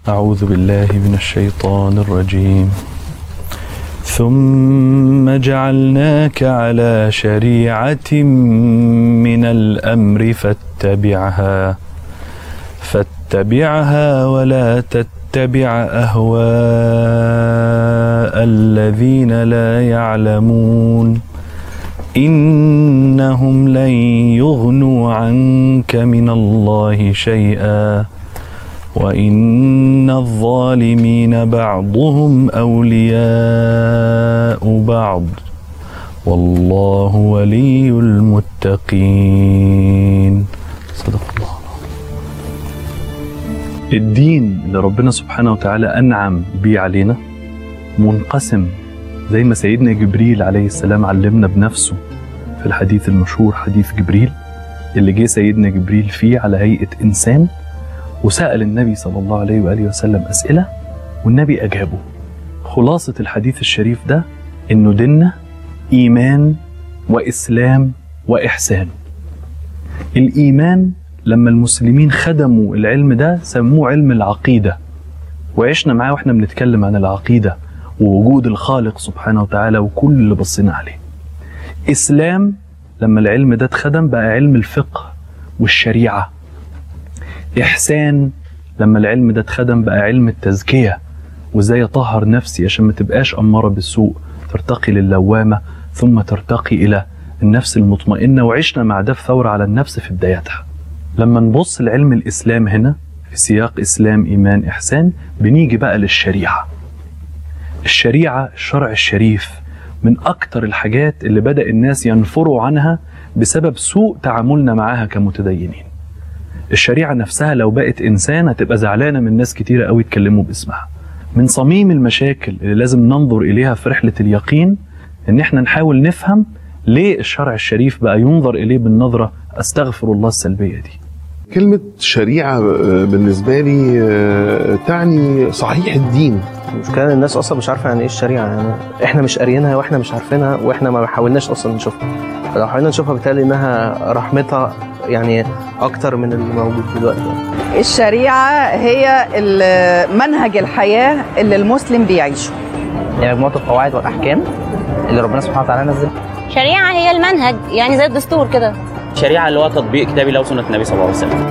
أعوذ بالله من الشيطان الرجيم ثم جعلناك على شريعة من الأمر فاتبعها فاتبعها ولا تتبع أهواء الذين لا يعلمون إنهم لن يغنوا عنك من الله شيئا وإن الظالمين بعضهم أولياء بعض والله ولي المتقين صدق الله الدين اللي ربنا سبحانه وتعالى أنعم بيه علينا منقسم زي ما سيدنا جبريل عليه السلام علمنا بنفسه في الحديث المشهور حديث جبريل اللي جه سيدنا جبريل فيه على هيئة إنسان وسأل النبي صلى الله عليه وآله وسلم أسئلة والنبي أجابه خلاصة الحديث الشريف ده إنه ديننا إيمان وإسلام وإحسان الإيمان لما المسلمين خدموا العلم ده سموه علم العقيدة وعشنا معاه واحنا بنتكلم عن العقيدة ووجود الخالق سبحانه وتعالى وكل اللي بصينا عليه إسلام لما العلم ده اتخدم بقى علم الفقه والشريعة إحسان لما العلم ده اتخدم بقى علم التزكية وازاي اطهر نفسي عشان ما تبقاش أمارة بالسوء ترتقي للوامة ثم ترتقي إلى النفس المطمئنة وعشنا مع ده في ثورة على النفس في بدايتها لما نبص لعلم الإسلام هنا في سياق إسلام إيمان إحسان بنيجي بقى للشريعة الشريعة الشرع الشريف من أكتر الحاجات اللي بدأ الناس ينفروا عنها بسبب سوء تعاملنا معاها كمتدينين الشريعة نفسها لو بقت إنسان هتبقى زعلانة من ناس كتيرة قوي يتكلموا باسمها من صميم المشاكل اللي لازم ننظر إليها في رحلة اليقين إن إحنا نحاول نفهم ليه الشرع الشريف بقى ينظر إليه بالنظرة أستغفر الله السلبية دي كلمة شريعة آه، بالنسبة لي آه، تعني صحيح الدين المشكله ان الناس اصلا مش عارفه يعني ايه الشريعه يعني احنا مش قاريينها واحنا مش عارفينها واحنا ما حاولناش اصلا نشوفها فلو حاولنا نشوفها بالتالي انها رحمتها يعني اكتر من اللي موجود دلوقتي يعني. الشريعة هي ال- منهج الحياة اللي المسلم بيعيشه يعني مجموعه القواعد والاحكام اللي ربنا سبحانه وتعالى نزلها شريعة هي المنهج يعني زي الدستور كده شريعة اللي هو تطبيق كتاب الله وسنة النبي صلى الله عليه وسلم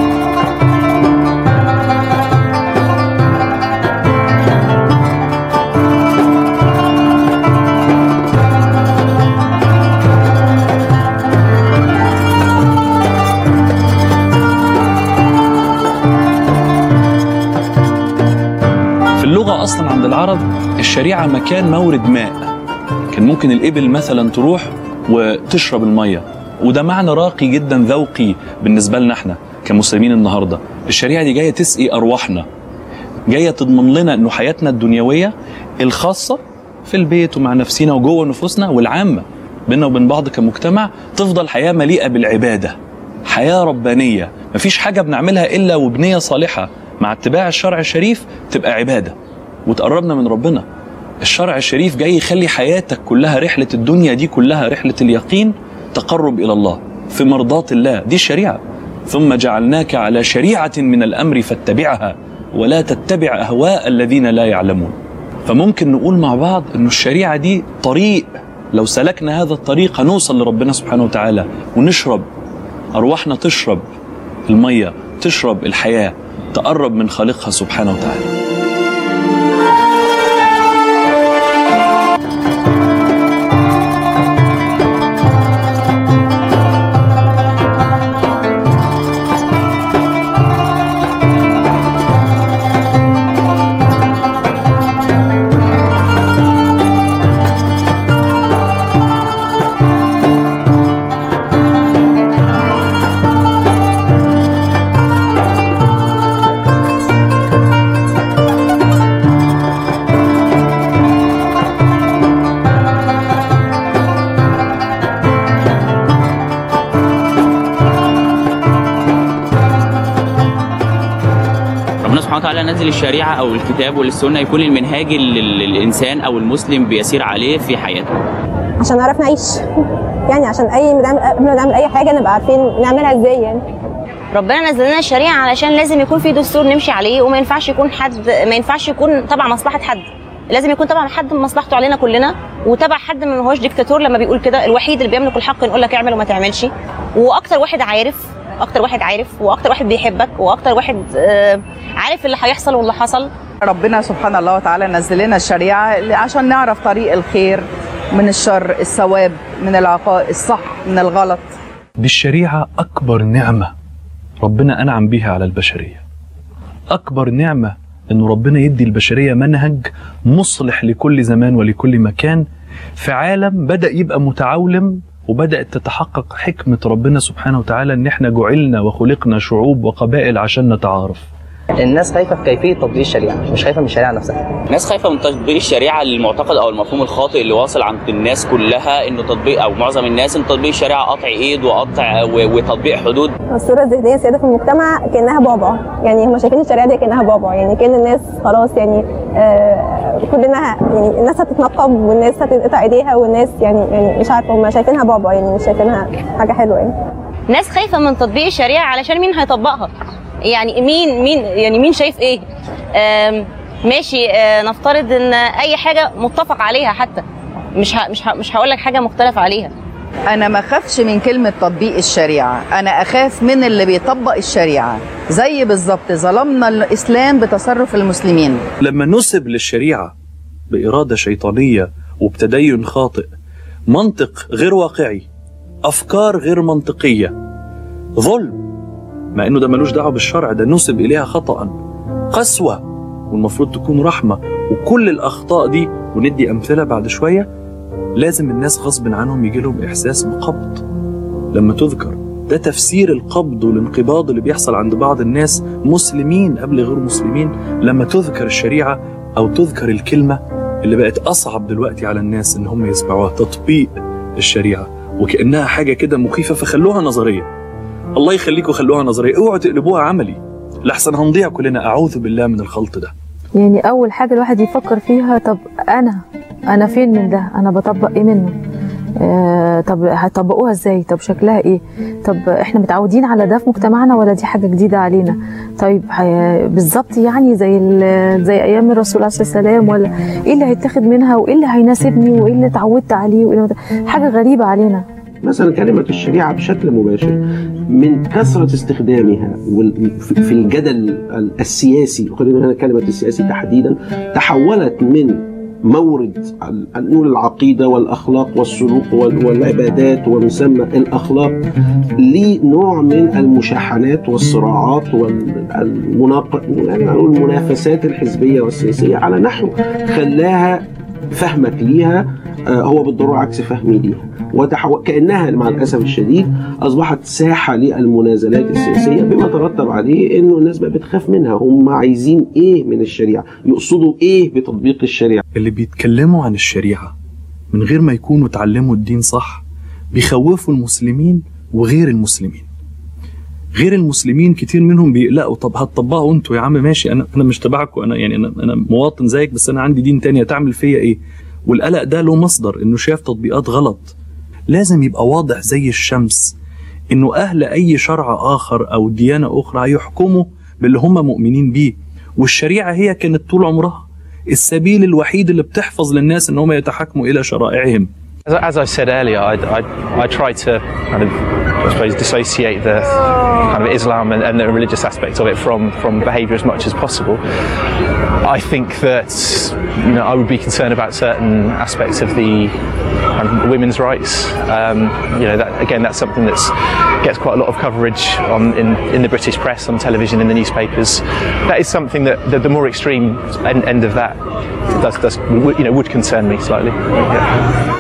في اللغة أصلا عند العرب الشريعة مكان مورد ماء كان ممكن الإبل مثلا تروح وتشرب المية وده معنى راقي جدا ذوقي بالنسبة لنا احنا كمسلمين النهاردة الشريعة دي جاية تسقي أرواحنا جاية تضمن لنا أنه حياتنا الدنيوية الخاصة في البيت ومع نفسنا وجوه نفوسنا والعامة بيننا وبين بعض كمجتمع تفضل حياة مليئة بالعبادة حياة ربانية مفيش حاجة بنعملها إلا وبنية صالحة مع اتباع الشرع الشريف تبقى عبادة وتقربنا من ربنا الشرع الشريف جاي يخلي حياتك كلها رحلة الدنيا دي كلها رحلة اليقين تقرب إلى الله في مرضاة الله دي الشريعة ثم جعلناك على شريعة من الأمر فاتبعها ولا تتبع أهواء الذين لا يعلمون فممكن نقول مع بعض أن الشريعة دي طريق لو سلكنا هذا الطريق هنوصل لربنا سبحانه وتعالى ونشرب أرواحنا تشرب المية تشرب الحياة تقرب من خالقها سبحانه وتعالى ربنا سبحانه وتعالى نزل الشريعة أو الكتاب والسنة يكون المنهاج اللي ال- الإنسان أو المسلم بيسير عليه في حياته عشان نعرف نعيش يعني عشان اي ما نعمل قبل ما نعمل اي حاجه نبقى عارفين نعملها ازاي يعني ربنا نزل لنا الشريعه علشان لازم يكون في دستور نمشي عليه وما ينفعش يكون حد ما ينفعش يكون تبع مصلحه حد لازم يكون تبع حد من مصلحته علينا كلنا وتبع حد ما هوش ديكتاتور لما بيقول كده الوحيد اللي بيملك الحق يقول لك اعمل وما تعملش واكتر واحد عارف اكتر واحد عارف واكتر واحد بيحبك واكتر واحد آه، عارف اللي هيحصل واللي حصل ربنا سبحانه الله وتعالى نزل لنا الشريعة عشان نعرف طريق الخير من الشر الثواب من العقاء الصح من الغلط دي الشريعة أكبر نعمة ربنا أنعم بها على البشرية أكبر نعمة إنه ربنا يدي البشرية منهج مصلح لكل زمان ولكل مكان في عالم بدأ يبقى متعولم وبدأت تتحقق حكمة ربنا سبحانه وتعالى إن إحنا جعلنا وخلقنا شعوب وقبائل عشان نتعارف الناس خايفه في كيفيه تطبيق الشريعه مش خايفه من الشريعه نفسها الناس خايفه من تطبيق الشريعه للمعتقد او المفهوم الخاطئ اللي واصل عند الناس كلها انه تطبيق او معظم الناس ان تطبيق الشريعه قطع ايد وقطع و- وتطبيق حدود الصوره الذهنيه السائده في المجتمع كانها بعبع يعني هم شايفين الشريعه دي كانها بعبع يعني كان الناس خلاص يعني آه كلنا يعني الناس هتتنقب والناس هتتقطع ايديها والناس يعني يعني مش عارفه هم شايفينها بعبع يعني مش شايفينها حاجه حلوه يعني ناس خايفه من تطبيق الشريعه علشان مين هيطبقها يعني مين مين يعني مين شايف ايه آم، ماشي آه، نفترض ان اي حاجه متفق عليها حتى مش ه... مش ه... مش هقول لك حاجه مختلف عليها أنا ما أخافش من كلمة تطبيق الشريعة أنا أخاف من اللي بيطبق الشريعة زي بالظبط ظلمنا الإسلام بتصرف المسلمين لما نسب للشريعة بإرادة شيطانية وبتدين خاطئ منطق غير واقعي أفكار غير منطقية ظلم مع إنه ده ملوش دعوة بالشرع ده نسب إليها خطأ قسوة والمفروض تكون رحمة وكل الأخطاء دي وندي أمثلة بعد شوية لازم الناس غصب عنهم يجي لهم إحساس بقبض لما تذكر ده تفسير القبض والانقباض اللي بيحصل عند بعض الناس مسلمين قبل غير مسلمين لما تذكر الشريعة أو تذكر الكلمة اللي بقت أصعب دلوقتي على الناس إن هم يسمعوها تطبيق الشريعة وكأنها حاجة كده مخيفة فخلوها نظرية الله يخليكم خلوها نظرية اوعوا تقلبوها عملي لحسن هنضيع كلنا أعوذ بالله من الخلط ده يعني اول حاجه الواحد يفكر فيها طب انا انا فين من ده انا بطبق ايه منه آه طب هيطبقوها ازاي طب شكلها ايه طب احنا متعودين على ده في مجتمعنا ولا دي حاجه جديده علينا طيب هي- بالظبط يعني زي ال- زي ايام الرسول عليه الصلاه والسلام ولا ايه اللي هيتاخد منها وايه اللي هيناسبني وايه اللي اتعودت عليه وإيه اللي ما- حاجه غريبه علينا مثلا كلمة الشريعة بشكل مباشر من كثرة استخدامها وال- في في الجدل السياسي خلينا هنا كلمة السياسي تحديدا تحولت من مورد ال- نقول العقيدة والأخلاق والسلوك وال- والعبادات ومسمى الأخلاق لنوع من المشاحنات والصراعات والمناق يعني نقول المنافسات الحزبية والسياسية على نحو خلاها فهمك ليها آه، هو بالضروره عكس فهمي ليها وتحول كانها مع الاسف الشديد اصبحت ساحه للمنازلات السياسيه بما ترتب عليه انه الناس بقت بتخاف منها هم عايزين ايه من الشريعه يقصدوا ايه بتطبيق الشريعه اللي بيتكلموا عن الشريعة من غير ما يكونوا اتعلموا الدين صح بيخوفوا المسلمين وغير المسلمين غير المسلمين كتير منهم بيقلقوا طب هتطبقوا انتوا يا عم ماشي انا انا مش تبعكم انا يعني انا انا مواطن زيك بس انا عندي دين تاني هتعمل فيا ايه والقلق ده له مصدر انه شاف تطبيقات غلط لازم يبقى واضح زي الشمس انه اهل اي شرع اخر او ديانه اخرى هيحكموا باللي هم مؤمنين بيه والشريعه هي كانت طول عمرها السبيل الوحيد اللي بتحفظ للناس ان هم يتحكموا الى شرائعهم As, as I said earlier, I, I, I try to kind of, I suppose, dissociate the kind of Islam and, and the religious aspect of it from, from behaviour as much as possible. I think that you know, I would be concerned about certain aspects of the kind of women's rights. Um, you know, that, again, that's something that gets quite a lot of coverage on, in, in the British press, on television, in the newspapers. That is something that the, the more extreme end, end of that does, does, would- you know, would concern me slightly. Yeah.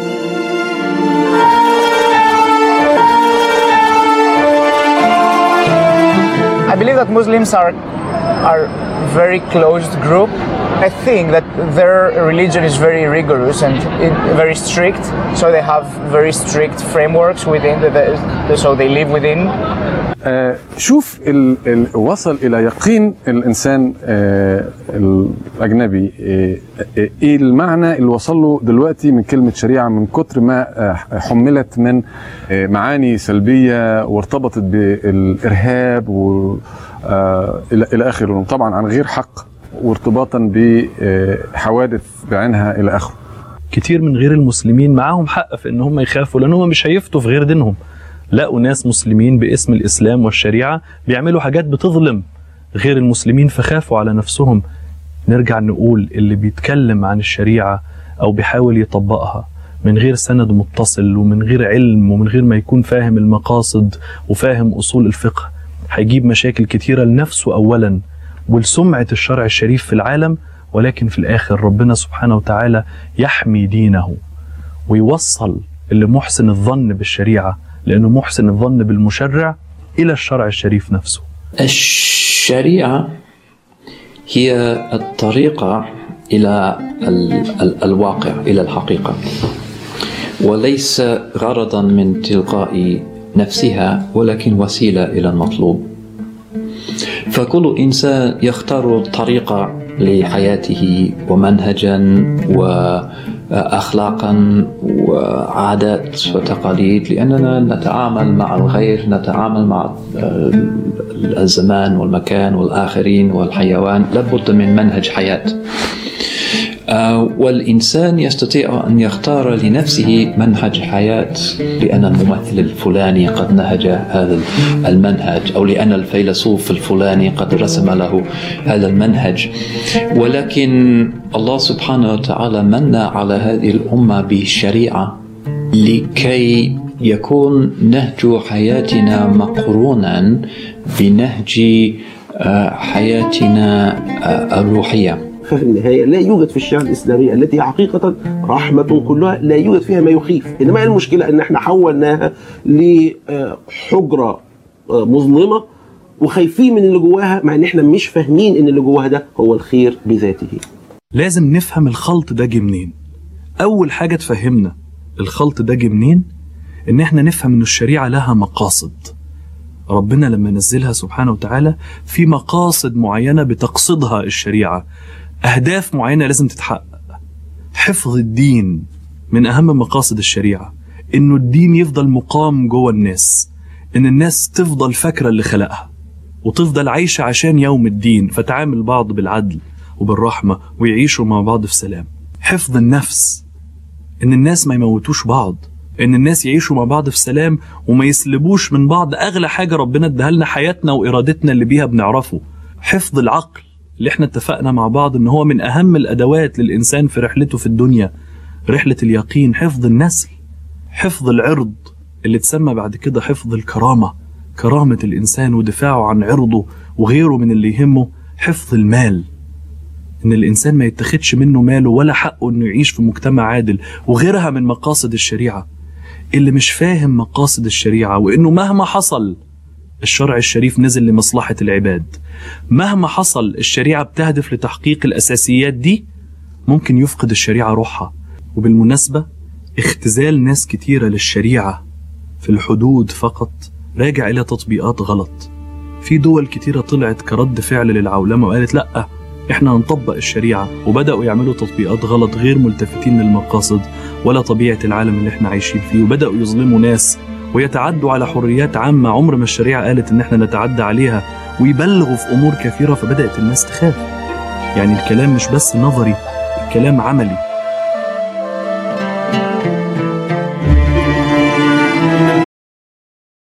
I believe that Muslims are are very closed group. I think that their religion is very rigorous and it, very strict. So they have very strict frameworks within the, the so they live within. Uh, شوف ال ال وصل الى يقين الانسان آه الاجنبي آه آه، ايه المعنى اللي وصل له دلوقتي من كلمه شريعه من كتر ما آه حملت من آه معاني سلبيه وارتبطت بالارهاب و آه الى إلى اخره طبعا عن غير حق وارتباطا بحوادث بعينها الى اخره كتير من غير المسلمين معاهم حق في ان هم يخافوا لان هم مش هيفتوا في غير دينهم لقوا ناس مسلمين باسم الاسلام والشريعه بيعملوا حاجات بتظلم غير المسلمين فخافوا على نفسهم نرجع نقول اللي بيتكلم عن الشريعه او بيحاول يطبقها من غير سند متصل ومن غير علم ومن غير ما يكون فاهم المقاصد وفاهم اصول الفقه هيجيب مشاكل كتيره لنفسه اولا ولسمعه الشرع الشريف في العالم ولكن في الاخر ربنا سبحانه وتعالى يحمي دينه ويوصل اللي محسن الظن بالشريعه لانه محسن الظن بالمشرع الى الشرع الشريف نفسه الشريعة هي الطريقة إلى ال ال الواقع إلى الحقيقة وليس غرضا من تلقاء نفسها ولكن وسيلة إلى المطلوب فكل إنسان يختار طريقة لحياته ومنهجا وأخلاقا وعادات وتقاليد لأننا نتعامل مع الغير نتعامل مع الزمان والمكان والآخرين والحيوان لابد من منهج حياة آه، والإنسان يستطيع أن يختار لنفسه منهج حياة لأن الممثل الفلاني قد نهج هذا المنهج أو لأن الفيلسوف الفلاني قد رسم له هذا المنهج ولكن الله سبحانه وتعالى من على هذه الأمة بالشريعة لكي يكون نهج حياتنا مقرونا بنهج آه، حياتنا آه، الروحيه ففي النهاية لا يوجد في الشريعة الإسلامية التي حقيقة رحمة كلها لا يوجد فيها ما يخيف إنما المشكلة أن احنا حولناها لحجرة مظلمة وخايفين من اللي جواها مع ان احنا مش فاهمين ان اللي جواها ده هو الخير بذاته لازم نفهم الخلط ده جه منين اول حاجه تفهمنا الخلط ده جه منين ان احنا نفهم ان الشريعه لها مقاصد ربنا لما نزلها سبحانه وتعالى في مقاصد معينه بتقصدها الشريعه اهداف معينه لازم تتحقق حفظ الدين من اهم مقاصد الشريعه انه الدين يفضل مقام جوه الناس ان الناس تفضل فاكره اللي خلقها وتفضل عايشه عشان يوم الدين فتعامل بعض بالعدل وبالرحمه ويعيشوا مع بعض في سلام حفظ النفس ان الناس ما يموتوش بعض ان الناس يعيشوا مع بعض في سلام وما يسلبوش من بعض اغلى حاجه ربنا اداها لنا حياتنا وارادتنا اللي بيها بنعرفه حفظ العقل اللي احنا اتفقنا مع بعض ان هو من اهم الادوات للانسان في رحلته في الدنيا رحله اليقين حفظ النسل حفظ العرض اللي تسمى بعد كده حفظ الكرامه كرامه الانسان ودفاعه عن عرضه وغيره من اللي يهمه حفظ المال ان الانسان ما يتخدش منه ماله ولا حقه انه يعيش في مجتمع عادل وغيرها من مقاصد الشريعه اللي مش فاهم مقاصد الشريعه وانه مهما حصل الشرع الشريف نزل لمصلحه العباد مهما حصل الشريعه بتهدف لتحقيق الاساسيات دي ممكن يفقد الشريعه روحها وبالمناسبه اختزال ناس كتيره للشريعه في الحدود فقط راجع الى تطبيقات غلط في دول كتيره طلعت كرد فعل للعولمه وقالت لا احنا هنطبق الشريعه وبداوا يعملوا تطبيقات غلط غير ملتفتين للمقاصد ولا طبيعه العالم اللي احنا عايشين فيه وبداوا يظلموا ناس ويتعدوا على حريات عامه عمر ما الشريعه قالت ان احنا نتعدى عليها ويبلغوا في امور كثيره فبدات الناس تخاف يعني الكلام مش بس نظري الكلام عملي